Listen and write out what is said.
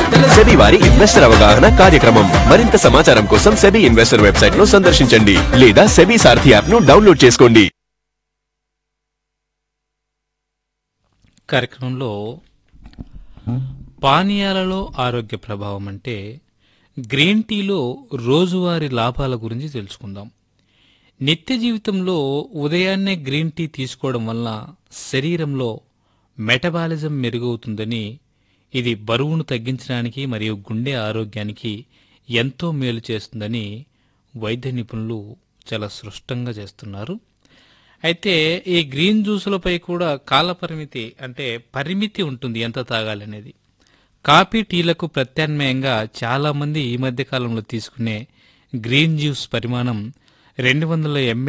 SEBI వారి investor అవగాహన కార్యక్రమం మరింత సమాచారం కోసం సెబీ ఇన్వెస్టర్ వెబ్సైట్ ను సందర్శించండి లేదా సెబీ సారథి యాప్ ను డౌన్లోడ్ చేసుకోండి కార్యక్రమంలో పానీయాలలో ఆరోగ్య ప్రభావం అంటే గ్రీన్ టీలో రోజువారీ లాభాల గురించి తెలుసుకుందాం నిత్య జీవితంలో ఉదయాన్నే గ్రీన్ టీ తీసుకోవడం వల్ల శరీరంలో మెటబాలిజం మెరుగవుతుందని ఇది బరువును తగ్గించడానికి మరియు గుండె ఆరోగ్యానికి ఎంతో మేలు చేస్తుందని వైద్య నిపుణులు చాలా స్పష్టంగా చేస్తున్నారు అయితే ఈ గ్రీన్ జ్యూసులపై కూడా కాల పరిమితి అంటే పరిమితి ఉంటుంది ఎంత తాగాలనేది కాఫీ టీలకు ప్రత్యామ్నాయంగా చాలా మంది ఈ మధ్య కాలంలో తీసుకునే గ్రీన్ జ్యూస్ పరిమాణం రెండు వందల ఎంఎల్